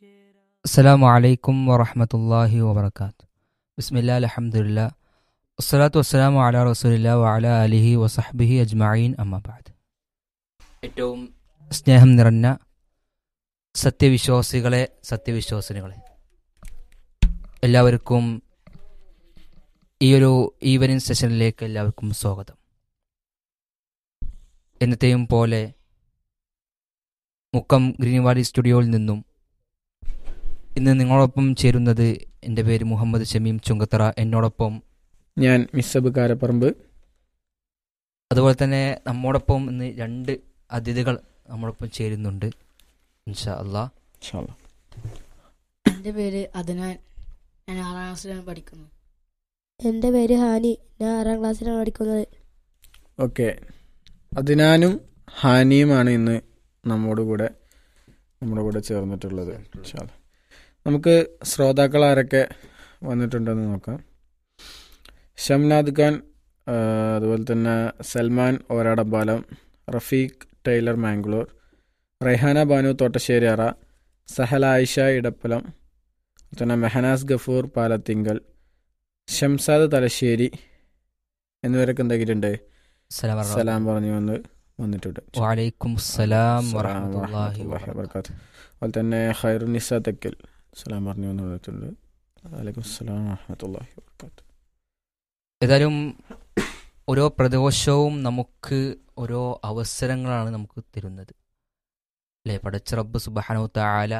അസ്സലാമു അലൈക്കും വറഹമത്തല്ലാഹി വബർക്കാത്ത് ബിസ്മില്ലാ അലഹമുല്ല വസ്സലാത്തു വസ്സലാമു അല റസൂലില്ല വഅല അലിഹി വസഹ്ബിഹി അജ്മഈൻ അമ്മബാദ് ഏറ്റവും സ്നേഹം നിറഞ്ഞ സത്യവിശ്വാസികളെ സത്യവിശ്വാസിനികളെ എല്ലാവർക്കും ഈ ഒരു ഈവനിങ് സെഷനിലേക്ക് എല്ലാവർക്കും സ്വാഗതം എന്നത്തെയും പോലെ മുക്കം ഗ്രീൻവാലി സ്റ്റുഡിയോയിൽ നിന്നും ഇന്ന് നിങ്ങളോടൊപ്പം ചേരുന്നത് എൻ്റെ പേര് മുഹമ്മദ് ഷമീം ചുങ്കത്തറ എന്നോടൊപ്പം ഞാൻ മിസ്സബ് കാരപ്പറമ്പ് അതുപോലെ തന്നെ നമ്മോടൊപ്പം ഇന്ന് രണ്ട് അതിഥികൾ നമ്മോടൊപ്പം ചേരുന്നുണ്ട് ഇൻഷാ അള്ളാ ഇൻഷാ അല്ലാ. എൻ്റെ പേര് അദ്നാൻ ഞാൻ ആറാം ക്ലാസ്സിലാണ് പഠിക്കുന്നത് എൻ്റെ പേര് ഹാനി ഞാൻ ആറാം ക്ലാസ്സിലാണ് പഠിക്കുന്നത് ഓക്കെ അതിനാനും ഹാനിയുമാണ് ഇന്ന് നമ്മോട് കൂടെ നമ്മുടെ കൂടെ ചേർന്നിട്ടുള്ളത് ഇൻഷാ അല്ലാ. നമുക്ക് ശ്രോതാക്കൾ ആരൊക്കെ വന്നിട്ടുണ്ടെന്ന് നോക്കാം ഷംനാദ് ഖാൻ ആ, അതുപോലെ തന്നെ സൽമാൻ ഓരാടമ്പാലം റഫീഖ് ടൈലർ മാംഗ്ലൂർ റെഹാന ബാനു തോട്ടശ്ശേരിയറ സഹല ആയിഷ ഇടപ്പലം അതുപോലെ തന്നെ മെഹനാസ് ഗഫൂർ പാലത്തിങ്കൽ ഷംസാദ് തലശ്ശേരി എന്നിവരൊക്കെ എന്തെങ്കിലുണ്ട് അസ്സലാമു അലൈക്കും. സലാം പറഞ്ഞു വന്ന് വന്നിട്ടുണ്ട് വഅലൈക്കും സലാം സലാം വറഹ്മത്തുള്ളാഹി വറഹ്മത്തുള്ളാഹി വബറകാതുഹു. വബറകാതുഹു. അതുപോലെ തന്നെ ഖൈറുനിസ തെക്കൽ സലാം പറഞ്ഞു വന്ന് വന്നിട്ടുണ്ട് വലൈക്കും സലാം വറഹ്മത്തുള്ളാഹി വബറകാതുഹു. ഏതായാലും ഓരോ പ്രദോഷവും നമുക്ക് ഓരോ അവസരങ്ങളാണ് നമുക്ക് തരുന്നത് അല്ലേ പടച്ച റബ്ബ് സുബാനോ താല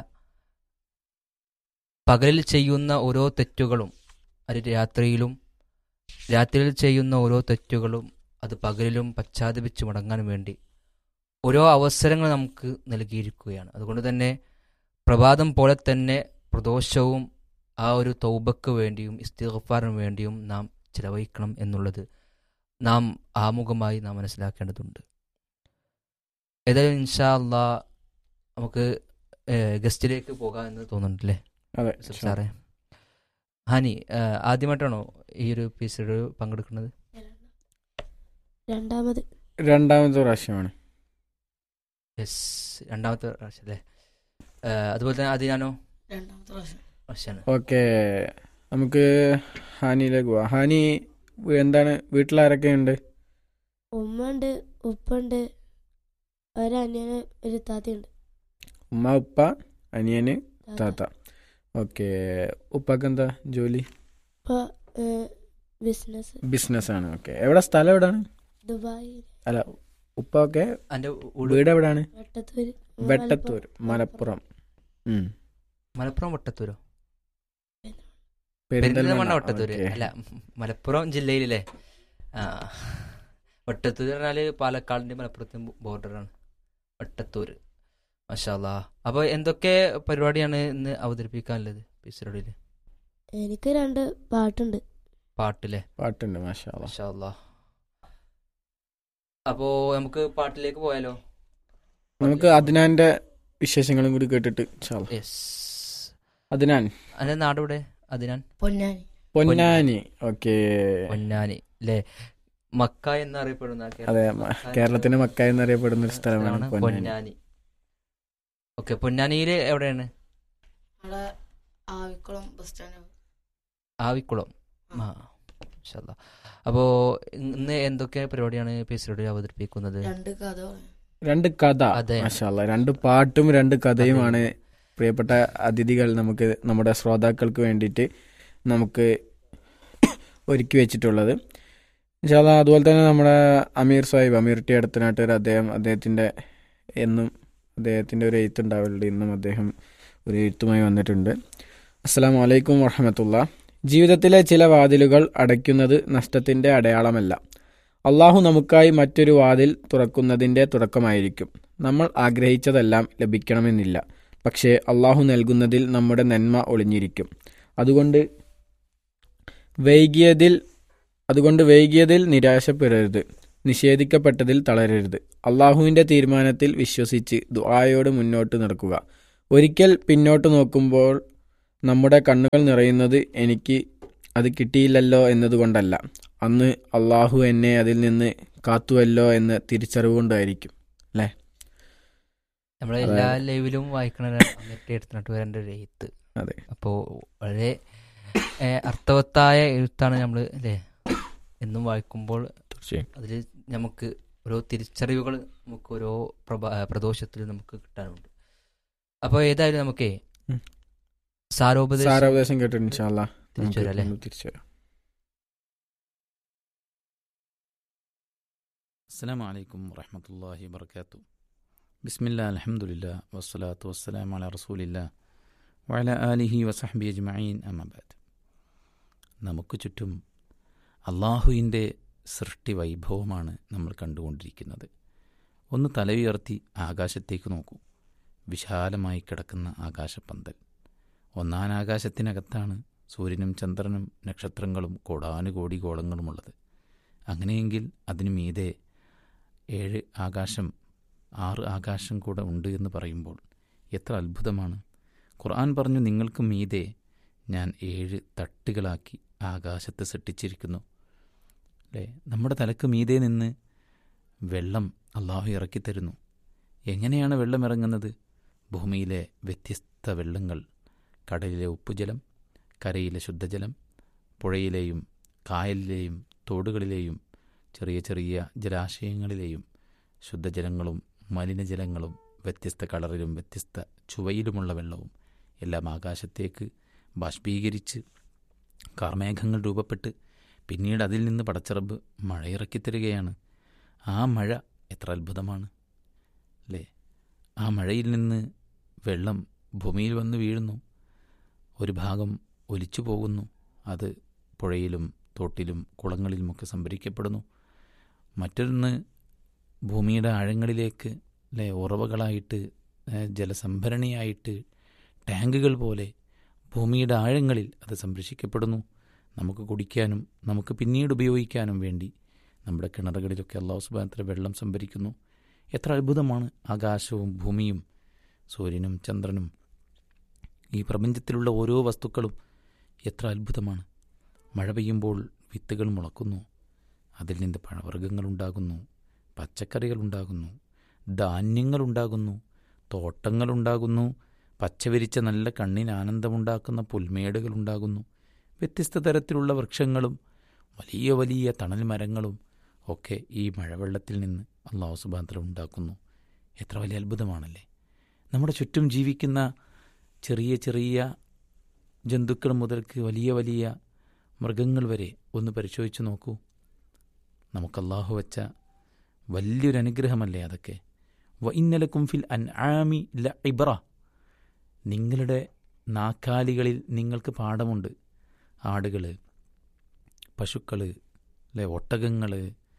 പകലിൽ ചെയ്യുന്ന ഓരോ തെറ്റുകളും അത് രാത്രിയിലും രാത്രിയിൽ ചെയ്യുന്ന ഓരോ തെറ്റുകളും അത് പകലിലും പശ്ചാത്തപിച്ച് മടങ്ങാൻ വേണ്ടി ഓരോ അവസരങ്ങൾ നമുക്ക് നൽകിയിരിക്കുകയാണ് അതുകൊണ്ട് തന്നെ പ്രഭാതം പോലെ തന്നെ പ്രദോഷവും ആ ഒരു തൗബക്ക് വേണ്ടിയും ഇസ്തിഗ്ഫാറിന് വേണ്ടിയും നാം ചിലവഴിക്കണം എന്നുള്ളത് നാം ആമുഖമായി നാം മനസ്സിലാക്കേണ്ടതുണ്ട് ഏതായാലും ഇൻഷാ അള്ളാ നമുക്ക് ഏഹ്, ഗസ്റ്റിലേക്ക് പോകാം എന്ന് തോന്നുന്നുണ്ടല്ലേ അതെ യൂസഫ് സാറേ ഹാനി ഏഹ്, ആദ്യമായിട്ടാണോ ഈ ഒരു എപ്പിസോഡ് പങ്കെടുക്കുന്നത് രണ്ടാമത് രണ്ടാമത്തെ പ്രാവശ്യമാണ് യെസ് രണ്ടാമത്തെ പ്രാവശ്യം അല്ലേ ഏഹ്, അതുപോലെ തന്നെ അതിനാനോ രണ്ടാമത്തെ പ്രാവശ്യം പ്രാവശ്യമാണ് ഓക്കെ നമുക്ക് ഹാനിയിലേക്ക് പോവാം ഹാനി എന്താണ് വീട്ടിലാരൊക്കെ ഉണ്ട് ഉമ്മ ഉണ്ട് ഉപ്പ ഉണ്ട് ഒരനിയന് ഒരു താത്തയുണ്ട് ഉമ്മ ഉപ്പ അനിയന് താത്ത ഓക്കെ ഉപ്പക്ക് എന്താ ജോലി ഉപ്പ ബിസിനസ് ബിസിനസ് ആണ് ഓക്കെ എവിടെ സ്ഥലം എവിടാണ് ദുബായ് അല്ല ഉപ്പ ഒക്കെ എൻ്റെ വീട് എവിടാണ് വെട്ടത്തൂര് വെട്ടത്തൂർ മലപ്പുറം ഉം. മലപ്പുറം വട്ടത്തൂരോ പെരിന്തൽമണ്ണ പെരിന്തൽമണ്ണ വട്ടത്തൂര് ഓക്കേ. അല്ല മലപ്പുറം ജില്ലയിലല്ലേ ആ വട്ടത്തൂര് പറഞ്ഞാല് പാലക്കാടിന്റെ മലപ്പുറത്തും ബോർഡറാണ് വട്ടത്തൂര് മഷാല്ലാ അപ്പൊ എന്തൊക്കെ പരിപാടിയാണ് ഇന്ന് അവതരിപ്പിക്കാനുള്ളത് പിസറോഡില് എനിക്ക് രണ്ട് പാട്ടുണ്ട് പാട്ടിലെ പാട്ടുണ്ട് മാഷാ അല്ലാ. മഷാല്ലാ അപ്പോ നമുക്ക് പാട്ടിലേക്ക് പോയാലോ നമുക്ക് അദ്നാന്റെ വിശേഷങ്ങളും കൂടി കേട്ടിട്ട് ഇൻഷാ അല്ലാ. യെസ് അദ്നാൻ അതിന്റെ നാടിവിടെ അതിനാൻ പൊന്നാനി പൊന്നാനി ഓക്കെ പൊന്നാനി അല്ലേ മക്ക എന്നറിയപ്പെടുന്ന കേരള- അതെ മ- മക്ക കേരളത്തിന്റെ മക്ക എന്നറിയപ്പെടുന്ന ഒരു സ്ഥലമാണ് സ്ഥലമാണ് പൊന്നാനി പൊന്നാനി ഓക്കെ പൊന്നാനിയില് എവിടെയാണ് അവിടെ ആവിക്കുളം ബസ് സ്റ്റാൻഡ് ആവിക്കുളം ആ ഇൻഷാല്ലാ. അപ്പോ ഇന്ന് എന്തൊക്കെ പരിപാടിയാണ് എപ്പിസോഡിൽ അവതരിപ്പിക്കുന്നത് രണ്ട് കഥ പറയും. രണ്ട് കഥ അതെ. മാഷാ അല്ലാ. രണ്ട് പാട്ടും രണ്ട് കഥയുമാണ് പ്രിയപ്പെട്ട അതിഥികൾ നമുക്ക് നമ്മുടെ ശ്രോതാക്കൾക്ക് വേണ്ടിയിട്ട് നമുക്ക് ഒരുക്കി വെച്ചിട്ടുള്ളത് ഇൻഷാല്ലാ അതുപോലെ തന്നെ നമ്മുടെ അമീർ സാഹിബ് അമീർ ടി അടുത്തനാട്ടർ അദ്ദേഹം അദ്ദേഹത്തിൻ്റെ എന്നും അദ്ദേഹത്തിൻ്റെ ഒരു എഴുത്ത് ഉണ്ടാവലുണ്ട് ഇന്നും അദ്ദേഹം ഒരു എഴുത്തുമായി വന്നിട്ടുണ്ട് അസ്സാം വലൈക്കും വറഹമത്തുള്ള ജീവിതത്തിലെ ചില വാതിലുകൾ അടയ്ക്കുന്നത് നഷ്ടത്തിൻ്റെ അടയാളമല്ല അള്ളാഹു നമുക്കായി മറ്റൊരു വാതിൽ തുറക്കുന്നതിൻ്റെ തുടക്കമായിരിക്കും നമ്മൾ ആഗ്രഹിച്ചതെല്ലാം ലഭിക്കണമെന്നില്ല പക്ഷേ അള്ളാഹു നൽകുന്നതിൽ നമ്മുടെ നന്മ ഒളിഞ്ഞിരിക്കും അതുകൊണ്ട് വൈകിയതിൽ അതുകൊണ്ട് വൈകിയതിൽ നിരാശപ്പെടരുത് നിഷേധിക്കപ്പെട്ടതിൽ തളരരുത് അള്ളാഹുവിൻ്റെ തീരുമാനത്തിൽ വിശ്വസിച്ച് ദുആയോട് മുന്നോട്ട് നടക്കുക ഒരിക്കൽ പിന്നോട്ട് നോക്കുമ്പോൾ നമ്മുടെ കണ്ണുകൾ നിറയുന്നത് എനിക്ക് അത് കിട്ടിയില്ലല്ലോ എന്നതുകൊണ്ടല്ല അന്ന് അള്ളാഹു എന്നെ അതിൽ നിന്ന് കാത്തുവല്ലോ എന്ന് തിരിച്ചറിവ് കൊണ്ടായിരിക്കും നമ്മളെ എല്ലാ ലൈവിലും വായിക്കണ അങ്ങനത്തെ എടുത്തിട്ട് വരേണ്ട ഒരു എഴുത്ത് അതെ അപ്പോൾ വളരെ ഏ, അർത്ഥവത്തായ എഴുത്താണ് നമ്മൾ അല്ലേ എന്നും വായിക്കുമ്പോൾ തീർച്ചയായും അതിൽ നമുക്ക് ഓരോ തിരിച്ചറിവുകൾ നമുക്ക് ഓരോ പ്രഭ പ്രദോഷത്തിൽ നമുക്ക് കിട്ടാനുണ്ട് അപ്പോൾ ഏതായാലും നമുക്കേ ഉം. സാരോപദേശം സാരോപദേശം കേട്ടിട്ട് ഇൻഷാല്ലാ തിരിച്ചു വരാം അല്ലേ തിരിച്ചു വരാം അസ്സാം വലൈക്കും വറഹമത്തല്ലാഹി വർക്കാത്തു ബിസ്മില്ല അലഹമുല്ല വസ്സലാത്തു വസ്സലാം അല റസൂലില്ല വല ആലിഹി വസഹബി അജ്മഈൻ അമബാദ് നമുക്ക് ചുറ്റും അള്ളാഹുവിൻ്റെ സൃഷ്ടി വൈഭവമാണ് നമ്മൾ കണ്ടുകൊണ്ടിരിക്കുന്നത് ഒന്ന് തലയുയർത്തി ആകാശത്തേക്ക് നോക്കൂ വിശാലമായി കിടക്കുന്ന ആകാശപ്പന്തൽ ഒന്നാം ആകാശത്തിനകത്താണ് സൂര്യനും ചന്ദ്രനും നക്ഷത്രങ്ങളും കോടാനുകോടി ഗോളങ്ങളുമുള്ളത് അങ്ങനെയെങ്കിൽ അതിനു മീതെ ഏഴ് ആകാശം ആറ് ആകാശം കൂടെ ഉണ്ട് എന്ന് പറയുമ്പോൾ എത്ര അത്ഭുതമാണ് ഖുർആൻ പറഞ്ഞു നിങ്ങൾക്ക് മീതെ ഞാൻ ഏഴ് തട്ടുകളാക്കി ആകാശത്ത് സൃഷ്ടിച്ചിരിക്കുന്നു അല്ലേ നമ്മുടെ തലക്ക് മീതെ നിന്ന് വെള്ളം അള്ളാഹു ഇറക്കിത്തരുന്നു എങ്ങനെയാണ് വെള്ളം ഇറങ്ങുന്നത് ഭൂമിയിലെ വ്യത്യസ്ത വെള്ളങ്ങൾ കടലിലെ ഉപ്പുജലം കരയിലെ ശുദ്ധജലം പുഴയിലെയും കായലിലെയും തോടുകളിലെയും ചെറിയ ചെറിയ ജലാശയങ്ങളിലെയും ശുദ്ധജലങ്ങളും മലിനജലങ്ങളും വ്യത്യസ്ത കളറിലും വ്യത്യസ്ത ചുവയിലുമുള്ള വെള്ളവും എല്ലാം ആകാശത്തേക്ക് ബാഷ്പീകരിച്ച് കാർമേഘങ്ങൾ രൂപപ്പെട്ട് പിന്നീട് അതിൽ നിന്ന് പടച്ചിറബ് മഴയിറക്കിത്തരികയാണ് ആ മഴ എത്ര അത്ഭുതമാണ് അല്ലേ ആ മഴയിൽ നിന്ന് വെള്ളം ഭൂമിയിൽ വന്ന് വീഴുന്നു ഒരു ഭാഗം ഒലിച്ചു പോകുന്നു അത് പുഴയിലും തോട്ടിലും കുളങ്ങളിലുമൊക്കെ സംഭരിക്കപ്പെടുന്നു മറ്റൊന്ന് ഭൂമിയുടെ ആഴങ്ങളിലേക്ക് അല്ലെ ഉറവകളായിട്ട് ഏ, ജലസംഭരണിയായിട്ട് ടാങ്കുകൾ പോലെ ഭൂമിയുടെ ആഴങ്ങളിൽ അത് സംരക്ഷിക്കപ്പെടുന്നു നമുക്ക് കുടിക്കാനും നമുക്ക് പിന്നീട് ഉപയോഗിക്കാനും വേണ്ടി നമ്മുടെ കിണറുകളിലൊക്കെ അള്ളാഹു സുബാനത്തിലെ വെള്ളം സംഭരിക്കുന്നു എത്ര അത്ഭുതമാണ് ആകാശവും ഭൂമിയും സൂര്യനും ചന്ദ്രനും ഈ പ്രപഞ്ചത്തിലുള്ള ഓരോ വസ്തുക്കളും എത്ര അത്ഭുതമാണ് മഴ പെയ്യുമ്പോൾ വിത്തുകൾ മുളക്കുന്നു അതിൽ നിന്ന് പഴവർഗ്ഗങ്ങളുണ്ടാകുന്നു പച്ചക്കറികളുണ്ടാകുന്നു ധാന്യങ്ങളുണ്ടാകുന്നു തോട്ടങ്ങളുണ്ടാകുന്നു പച്ചവിരിച്ച നല്ല കണ്ണിന് ആനന്ദമുണ്ടാക്കുന്ന പുൽമേടുകളുണ്ടാകുന്നു വ്യത്യസ്ത തരത്തിലുള്ള വൃക്ഷങ്ങളും വലിയ വലിയ തണൽ മരങ്ങളും ഒക്കെ ഈ മഴവെള്ളത്തിൽ നിന്ന് അള്ളാഹു സുബാന്തല ഉണ്ടാക്കുന്നു എത്ര വലിയ അത്ഭുതമാണല്ലേ നമ്മുടെ ചുറ്റും ജീവിക്കുന്ന ചെറിയ ചെറിയ ജന്തുക്കൾ മുതൽക്ക് വലിയ വലിയ മൃഗങ്ങൾ വരെ ഒന്ന് പരിശോധിച്ച് നോക്കൂ നമുക്ക് അള്ളാഹു വെച്ച വലിയൊരു അനുഗ്രഹമല്ലേ അതൊക്കെ വ ഇന്നലക്കും ഫിൽ അൻ ആമി ല ഇബ്ര നിങ്ങളുടെ നാക്കാലികളിൽ നിങ്ങൾക്ക് പാഠമുണ്ട് ആടുകൾ പശുക്കൾ അല്ലെ ഒട്ടകങ്ങൾ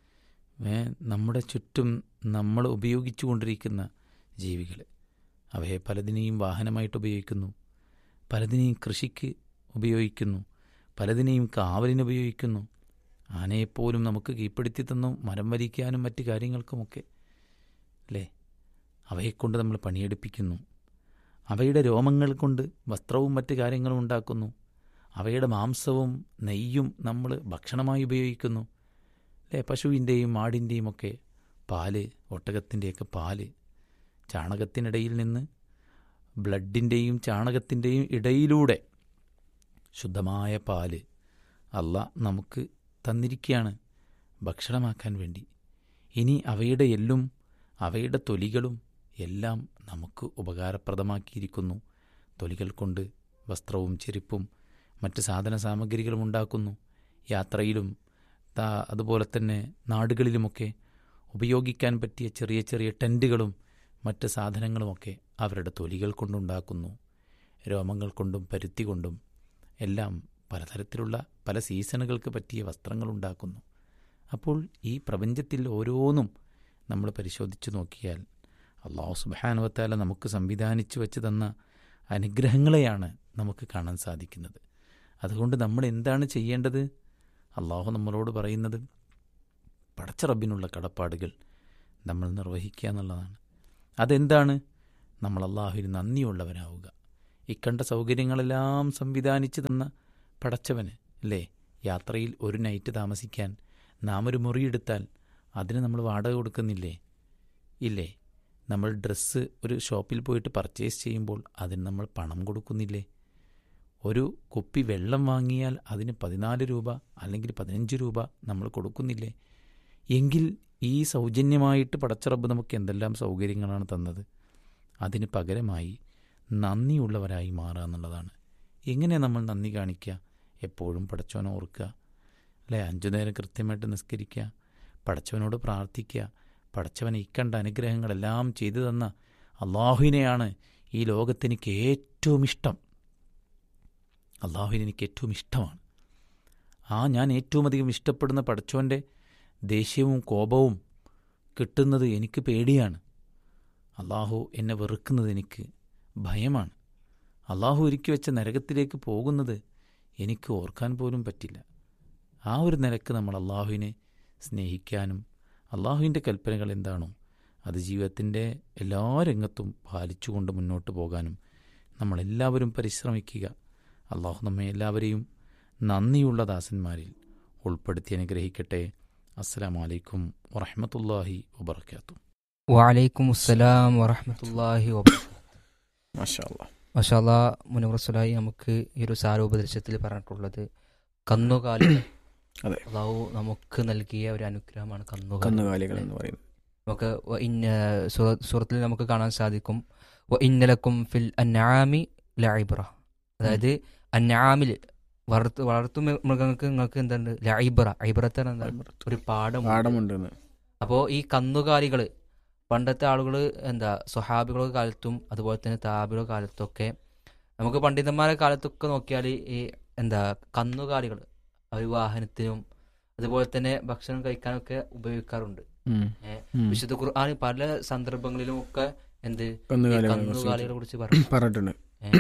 നമ്മുടെ ചുറ്റും നമ്മൾ ഉപയോഗിച്ചു കൊണ്ടിരിക്കുന്ന ജീവികൾ അവയെ പലതിനെയും വാഹനമായിട്ട് ഉപയോഗിക്കുന്നു പലതിനെയും കൃഷിക്ക് ഉപയോഗിക്കുന്നു പലതിനെയും കാവലിന് ഉപയോഗിക്കുന്നു ആനയെപ്പോലും നമുക്ക് കീഴ്പ്പെടുത്തി തന്നു മരം വലിക്കാനും മറ്റു കാര്യങ്ങൾക്കുമൊക്കെ അല്ലേ അവയെക്കൊണ്ട് നമ്മൾ പണിയെടുപ്പിക്കുന്നു അവയുടെ രോമങ്ങൾ കൊണ്ട് വസ്ത്രവും മറ്റു കാര്യങ്ങളും ഉണ്ടാക്കുന്നു അവയുടെ മാംസവും നെയ്യും നമ്മൾ ഭക്ഷണമായി ഉപയോഗിക്കുന്നു അല്ലേ പശുവിൻ്റെയും ആടിൻ്റെയും ഒക്കെ പാല് ഒട്ടകത്തിൻ്റെയൊക്കെ പാല് ചാണകത്തിനിടയിൽ നിന്ന് ബ്ലഡിൻ്റെയും ചാണകത്തിൻ്റെയും ഇടയിലൂടെ ശുദ്ധമായ പാല് അല്ല നമുക്ക് തന്നിരിക്കുകയാണ് ഭക്ഷണമാക്കാൻ വേണ്ടി ഇനി അവയുടെ എല്ലും അവയുടെ തൊലികളും എല്ലാം നമുക്ക് ഉപകാരപ്രദമാക്കിയിരിക്കുന്നു തൊലികൾ കൊണ്ട് വസ്ത്രവും ചെരുപ്പും മറ്റ് സാധന സാമഗ്രികളും ഉണ്ടാക്കുന്നു യാത്രയിലും താ അതുപോലെ തന്നെ നാടുകളിലുമൊക്കെ ഉപയോഗിക്കാൻ പറ്റിയ ചെറിയ ചെറിയ ടെൻറ്റുകളും മറ്റ് സാധനങ്ങളുമൊക്കെ അവരുടെ തൊലികൾ കൊണ്ടുണ്ടാക്കുന്നു രോമങ്ങൾ കൊണ്ടും പരുത്തി കൊണ്ടും എല്ലാം പലതരത്തിലുള്ള പല സീസണുകൾക്ക് പറ്റിയ വസ്ത്രങ്ങൾ ഉണ്ടാക്കുന്നു അപ്പോൾ ഈ പ്രപഞ്ചത്തിൽ ഓരോന്നും നമ്മൾ പരിശോധിച്ചു നോക്കിയാൽ അള്ളാഹു സുബാനുവത്താല നമുക്ക് സംവിധാനിച്ചു വെച്ച് തന്ന അനുഗ്രഹങ്ങളെയാണ് നമുക്ക് കാണാൻ സാധിക്കുന്നത് അതുകൊണ്ട് നമ്മൾ എന്താണ് ചെയ്യേണ്ടത് അള്ളാഹു നമ്മളോട് പറയുന്നത് പടച്ച റബ്ബിനുള്ള കടപ്പാടുകൾ നമ്മൾ നിർവഹിക്കുക എന്നുള്ളതാണ് അതെന്താണ് നമ്മൾ അള്ളാഹുവിന് നന്ദിയുള്ളവരാവുക ഇക്കണ്ട സൗകര്യങ്ങളെല്ലാം സംവിധാനിച്ചു തന്ന പടച്ചവന് അല്ലേ യാത്രയിൽ ഒരു നൈറ്റ് താമസിക്കാൻ നാം ഒരു മുറിയെടുത്താൽ അതിന് നമ്മൾ വാടക കൊടുക്കുന്നില്ലേ ഇല്ലേ നമ്മൾ ഡ്രസ്സ് ഒരു ഷോപ്പിൽ പോയിട്ട് പർച്ചേസ് ചെയ്യുമ്പോൾ അതിന് നമ്മൾ പണം കൊടുക്കുന്നില്ലേ ഒരു കുപ്പി വെള്ളം വാങ്ങിയാൽ അതിന് പതിനാല് രൂപ അല്ലെങ്കിൽ പതിനഞ്ച് രൂപ നമ്മൾ കൊടുക്കുന്നില്ലേ എങ്കിൽ ഈ സൗജന്യമായിട്ട് പടച്ചറബ് നമുക്ക് എന്തെല്ലാം സൗകര്യങ്ങളാണ് തന്നത് അതിന് പകരമായി നന്ദിയുള്ളവരായി മാറുക എന്നുള്ളതാണ് എങ്ങനെ നമ്മൾ നന്ദി കാണിക്കുക എപ്പോഴും പടച്ചവനെ ഓർക്കുക അല്ലേ അഞ്ചു നേരം കൃത്യമായിട്ട് നിസ്കരിക്കുക പടച്ചവനോട് പ്രാർത്ഥിക്കുക പടച്ചവനെ ഇക്കണ്ട അനുഗ്രഹങ്ങളെല്ലാം ചെയ്തു തന്ന അള്ളാഹുവിനെയാണ് ഈ ലോകത്തെനിക്ക് ഏറ്റവും ഇഷ്ടം അള്ളാഹുവിനെ എനിക്ക് ഏറ്റവും ഇഷ്ടമാണ് ആ ഞാൻ ഏറ്റവും അധികം ഇഷ്ടപ്പെടുന്ന പടച്ചവൻ്റെ ദേഷ്യവും കോപവും കിട്ടുന്നത് എനിക്ക് പേടിയാണ് അള്ളാഹു എന്നെ വെറുക്കുന്നത് എനിക്ക് ഭയമാണ് അള്ളാഹു ഒരുക്കി വെച്ച നരകത്തിലേക്ക് പോകുന്നത് എനിക്ക് ഓർക്കാൻ പോലും പറ്റില്ല ആ ഒരു നിലക്ക് നമ്മൾ അള്ളാഹുവിനെ സ്നേഹിക്കാനും അള്ളാഹുവിൻ്റെ കൽപ്പനകൾ എന്താണോ അത് ജീവിതത്തിൻ്റെ എല്ലാ രംഗത്തും പാലിച്ചുകൊണ്ട് മുന്നോട്ട് പോകാനും നമ്മളെല്ലാവരും പരിശ്രമിക്കുക അള്ളാഹു നമ്മെ എല്ലാവരെയും നന്ദിയുള്ള ദാസന്മാരിൽ ഉൾപ്പെടുത്തി അനുഗ്രഹിക്കട്ടെ അസ്സലാമു അലൈക്കും വറഹമത്തല്ലാഹി വബർക്കാത്തു വലൈക്കും അസ്സലാം വറഹമത്തല്ലാഹി വബറകാതുഹു മാഷാ അല്ലാ. മഷാല മുനവറസുലായി നമുക്ക് ഈ ഒരു സാരോപദേശത്തിൽ പറഞ്ഞിട്ടുള്ളത് കന്നുകാലികൾ അതെ. അള്ളാഹു നമുക്ക് നൽകിയ ഒരു അനുഗ്രഹമാണ് കന്നുകാലികൾ കന്നുകാലികൾ എന്ന് പറയുന്നത് നമുക്ക് വ ഇന്ന സൂറ- സൂറത്തിൽ നമുക്ക് കാണാൻ സാധിക്കും വ ഇന്നലക്കും ഫിൽ അന്നാമി ലൈബ്ര അതായത് അന്നാമിൽ വളർത്തു വളർത്തു മൃ- മൃഗങ്ങൾക്ക് നിങ്ങൾക്ക് എന്തുണ്ട് ലൈബ്ര ഐബ്രത്താണ് എന്താണ് ഒരു പാഠം പാടമുണ്ടെന്ന് അപ്പോൾ ഈ കന്നുകാലികൾ പണ്ടത്തെ ആളുകൾ എന്താ സ്വഹാബികളുടെ കാലത്തും അതുപോലെ തന്നെ താബികളുടെ കാലത്തൊക്കെ നമുക്ക് പണ്ഡിതന്മാരുടെ കാലത്തൊക്കെ നോക്കിയാൽ ഈ എന്താ കന്നുകാലികൾ അവർ വാഹനത്തിനും അതുപോലെ തന്നെ ഭക്ഷണം കഴിക്കാനൊക്കെ ഉപയോഗിക്കാറുണ്ട് ഉം. ഏ, ഉം. വിശുദ്ധ ഖുർആൻ പല സന്ദർഭങ്ങളിലും ഒക്കെ എന്ത് ഈ കന്നുകാലികളെ കുറിച്ച് കന്നുകാലികളെ കുറിച്ച് പറഞ്ഞു പറഞ്ഞിട്ടുണ്ട്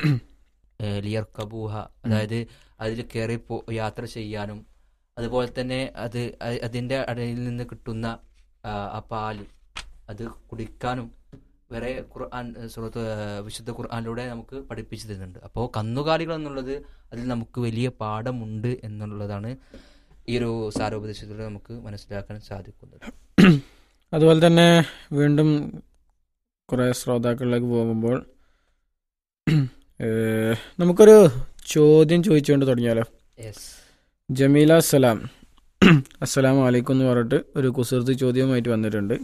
ലിയർ കബൂഹ അതായത് അതിൽ കയറി പോ യാത്ര ചെയ്യാനും അതുപോലെ തന്നെ അത് അ- അതിന്റെ അടയിൽ നിന്ന് കിട്ടുന്ന ആ, ആ പാല് അത് കുടിക്കാനും വരെ ഖുർആൻ സുഹൃത്ത് വിശുദ്ധ ഖുർആനിലൂടെ നമുക്ക് പഠിപ്പിച്ചു തരുന്നുണ്ട് അപ്പോൾ കന്നുകാലികൾ എന്നുള്ളത് അതിൽ നമുക്ക് വലിയ പാഠമുണ്ട് എന്നുള്ളതാണ് ഈ ഒരു സാരോപദേശത്തിലൂടെ നമുക്ക് മനസ്സിലാക്കാൻ സാധിക്കുന്നത് അതുപോലെ തന്നെ വീണ്ടും കുറേ ശ്രോതാക്കളിലേക്ക് പോകുമ്പോൾ ഏഹ്, നമുക്കൊരു ചോദ്യം ചോദിച്ചുകൊണ്ട് തുടങ്ങിയാലോ യെസ് ജമീല സലാം അസ്സലാമു അലൈക്കും എന്ന് പറഞ്ഞിട്ട് ഒരു കുസൃതി ചോദ്യവുമായിട്ട് വന്നിട്ടുണ്ട്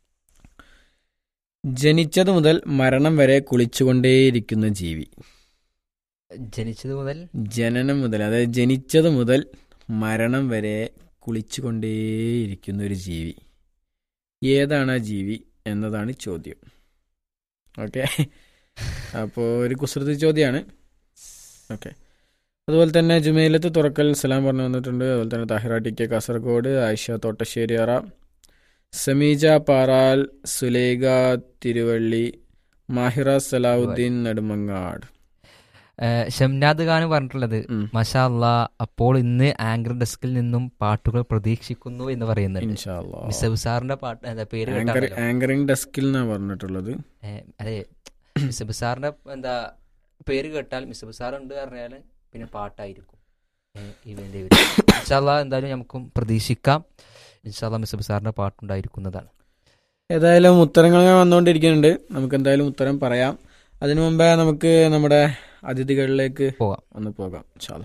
ജനിച്ചത് മുതൽ മരണം വരെ കുളിച്ചുകൊണ്ടേയിരിക്കുന്ന ജീവി ജനിച്ചത് മുതൽ ജനനം മുതൽ അതായത് ജനിച്ചത് മുതൽ മരണം വരെ കുളിച്ചുകൊണ്ടേയിരിക്കുന്ന ഒരു ജീവി ഏതാണ് ആ ജീവി എന്നതാണ് ചോദ്യം ഓക്കെ അപ്പോൾ ഒരു കുസൃതി ചോദ്യമാണ് ഓക്കെ അതുപോലെ തന്നെ ജുമൈലത്ത് തുറക്കൽ സലാം പറഞ്ഞു വന്നിട്ടുണ്ട് അതുപോലെ തന്നെ താഹിറ ടി കെ കാസർഗോഡ് ആയിഷ തോട്ടശ്ശേരിയറ സമീജ പാറാൽ സുലേഖ തിരുവള്ളി മാഹിറ സലാഹുദ്ദീൻ നെടുമങ്ങാട് ഏഹ് ഷംനാദ് ഖാൻ പറഞ്ഞിട്ടുള്ളത് ഉം. മഷാ അല്ലാ അപ്പോൾ ഇന്ന് ആങ്കർ ഡെസ്കിൽ നിന്നും പാട്ടുകൾ പ്രതീക്ഷിക്കുന്നു എന്ന് പറയുന്നുണ്ട് ഇൻഷാ അല്ലാ. മിസബ് സാറിന്റെ പാട്ട് എന്താ പേര് ആങ്കർ കേട്ടാണല്ലോ. ആങ്കറിംഗ് ഡെസ്കിൽ എന്നാണ് പറഞ്ഞിട്ടുള്ളത് ഏഹ് അതെ മിസബ് സാറിന്റെ എന്താ പേര് കേട്ടാൽ മിസബ് സാർ ഉണ്ട് പറഞ്ഞാല് പിന്നെ പാട്ടായിരിക്കും ഏഹ് ഇവന്റെ പേര് ഇൻഷാല്ല എന്തായാലും നമുക്കും പ്രതീക്ഷിക്കാം ഇൻഷാല്ല മിസബ് സാറിന്റെ പാട്ടുണ്ടായിരിക്കുന്നതാണ് ഏതായാലും ഉത്തരങ്ങൾ ഇങ്ങനെ വന്നുകൊണ്ടിരിക്കുന്നുണ്ട് നമുക്ക് എന്തായാലും ഉത്തരം പറയാം അതിനു മുമ്പേ നമുക്ക് നമ്മുടെ അതിഥികളിലേക്ക് പോകാം ഒന്ന് പോകാം ഇൻഷാല്ല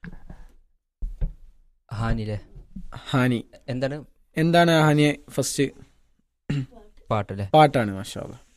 ഹാനിലെ ഹാനി എന്താണ് എന്താണ് ഹാനിയെ ഫസ്റ്റ് പാട്ടല്ലേ പാട്ടാണ് മാഷാല്ല